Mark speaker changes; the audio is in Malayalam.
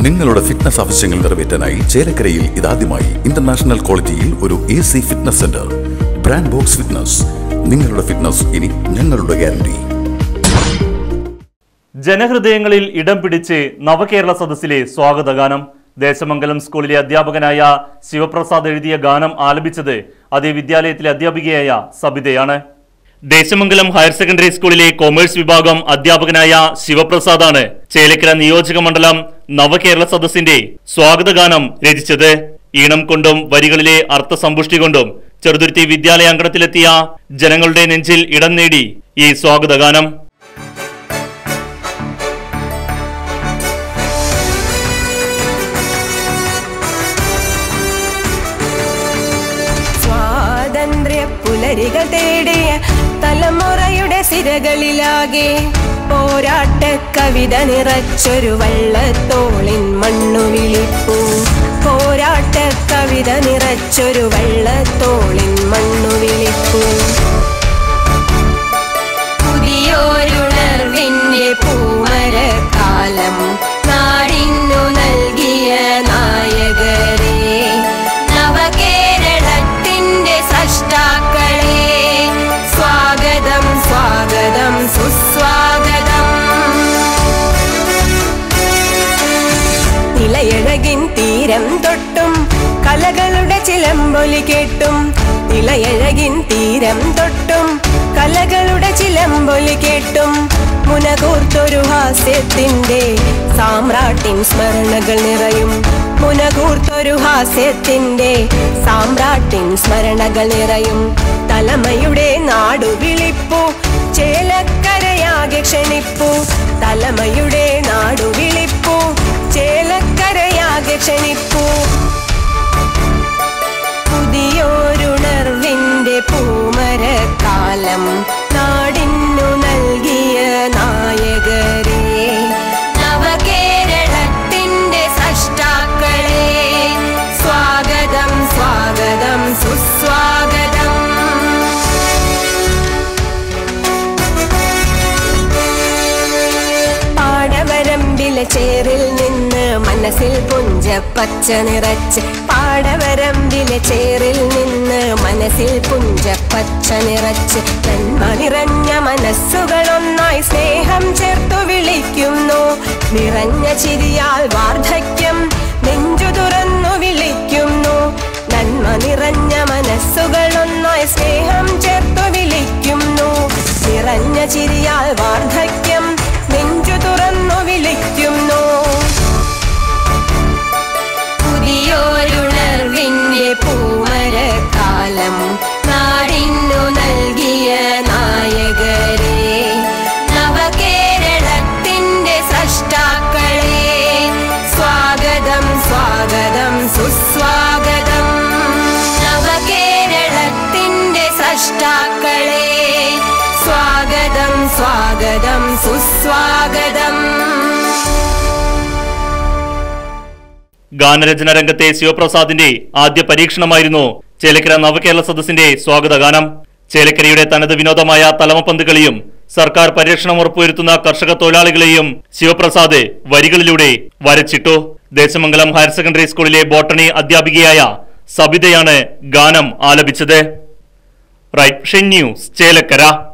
Speaker 1: നിങ്ങളുടെ ഫിറ്റ്നസ് ആവശ്യങ്ങൾ നിറവേറ്റാനായി ചേലക്കരയിൽ ഇതാദ്യമായി ഇന്റർനാഷണൽ ക്വാളിറ്റിയിൽ ഒരു A C fitness centre brand Box Fitness നിങ്ങളുടെ ഫിറ്റ്നസ് ഇനി ഞങ്ങളുടെ ഗ്യാരണ്ടി
Speaker 2: ജനഹൃദയങ്ങളിൽ ഇടം പിടിച്ച് നവകേരള സദസ്സിലെ സ്വാഗതഗാനം ദേശമംഗലം സ്കൂളിലെ അധ്യാപകനായ ശിവപ്രസാദ് എഴുതിയ ഗാനം ആലപിച്ചത് അതേ വിദ്യാലയത്തിലെ അധ്യാപികയായ സബിതയാണ് ദേശമംഗലം ഹയർ സെക്കൻഡറി സ്കൂളിലെ കൊമേഴ്സ് വിഭാഗം അധ്യാപകനായ ശിവപ്രസാദാണ് ചേലക്കര നിയോജക മണ്ഡലം നവകേരള സദസ്സിന്റെ സ്വാഗതഗാനം രചിച്ചത് ഈണം കൊണ്ടും വരികളിലെ അർത്ഥസമ്പുഷ്ടി കൊണ്ടും ചെറുതുരുത്തി വിദ്യാലയ അങ്കണത്തിലെത്തിയ ജനങ്ങളുടെ നെഞ്ചിൽ ഇടം നേടി ഈ സ്വാഗതഗാനം
Speaker 3: സ്വാതന്ത്ര്യ പുലരികൾ തേടിയ തലമുറയുടെ സിരകളിലാകെ പോരാട്ട കവിത നിറച്ചൊരു വള്ളത്തോളിൻ മണ്ണു വിളിപ്പൂ പോരാട്ട കവിത നിറച്ചൊരു വള്ളത്തോളിൻ മണ്ണു വിളിപ്പൂ പുതിയൊരുണർവിന്റെ പൂമരക്കാലം നാടിന്നു നൽകിയ നായകരെ നവകേരളത്തിന്റെ സൃഷ്ടാക്കളെ സ്വാഗതം സ്വാഗതം സുസ്വാഗതം നിലയഴകിൻ തീരം തൊട്ടും കലകളുടെ ചിലമ്പൊലി കേട്ടും നിലയഴകിൻ തീരം തൊട്ടും കലകളുടെ ചിലമ്പൊലി കേട്ടും മുനകൂർത്തൊരു ഹാസ്യത്തിന്റെ സാമ്രാട്ടിൻ സ്മരണകൾ നിറയും മുനകൂർത്തൊരു ഹാസ്യത്തിന്റെ സാമ്രാട്ടിൻ സ്മരണകൾ നിറയും തലമയുടെ നാടു വിളിപ്പു ചേലക്കരയാകെ ക്ഷണിപ്പു തലമയുടെ നാടു വിളിപ്പു ചേലക്കരയാകെ ക്ഷണിപ്പു പുതിയൊരുണർവിന്റെ പൂമരക്കാലം നാടിന്നു നൽകിയ നായകരെ നവകേരളത്തിന്റെ സൃഷ്ടാക്കളെ സ്വാഗതം സ്വാഗതം സുസ്വാഗതം പാടവരമ്പിലെ ചേറിൽ നിന്ന് മനസ്സിൽ പുഞ്ച പച്ച നിറച്ച് പാടവരമ്പിലെ ചേറിൽ നിന്ന് മനസ്സിൽ പുഞ്ച പച്ച നിറച്ച് നന്മ നിറഞ്ഞ മനസ്സുകളൊന്നായി സ്നേഹം ചേർത്തു വിളിക്കുന്നു നിറഞ്ഞ ചിരിയാൽ വാർദ്ധക്യം നെഞ്ചു തുറന്നു വിളിക്കുന്നു നന്മ നിറഞ്ഞ മനസ്സുകളൊന്നായി സ്നേഹം ചേർത്തു വിളിക്കുന്നു നിറഞ്ഞ ചിരിയാൽ വാർദ്ധക്യം നെഞ്ചു തുറന്നു വിളിക്കുന്നു പുതിയൊരുണർവിന്റെ പൂമരക്കാലം നാടിന്നു നൽകിയ നായകരെ നവകേരളത്തിന്റെ സൃഷ്ടാക്കളെ സ്വാഗതം സ്വാഗതം സുസ്വാഗതം നവകേരളത്തിന്റെ സൃഷ്ടാക്കളെ സ്വാഗതം സ്വാഗതം സുസ്വാഗതം
Speaker 2: ഗാനരചന രംഗത്തെ ശിവപ്രസാദിന്റെ ആദ്യ പരീക്ഷണമായിരുന്നു ചേലക്കര നവകേരള സദസ്സിന്റെ സ്വാഗതഗാനം ചേലക്കരയുടെ തനത് വിനോദമായ തലമപ്പന്ത് കളിയും സർക്കാർ പരിരക്ഷണം ഉറപ്പുവരുത്തുന്ന കർഷക തൊഴിലാളികളെയും ശിവപ്രസാദ് വരികളിലൂടെ വരച്ചിട്ടു ദേശമംഗലം ഹയർ സെക്കൻഡറി സ്കൂളിലെ ബോട്ടണി അധ്യാപികയായ സബിതയാണ് ഗാനം ആലപിച്ചത് റൈറ്റ് ന്യൂസ് ചേലക്കര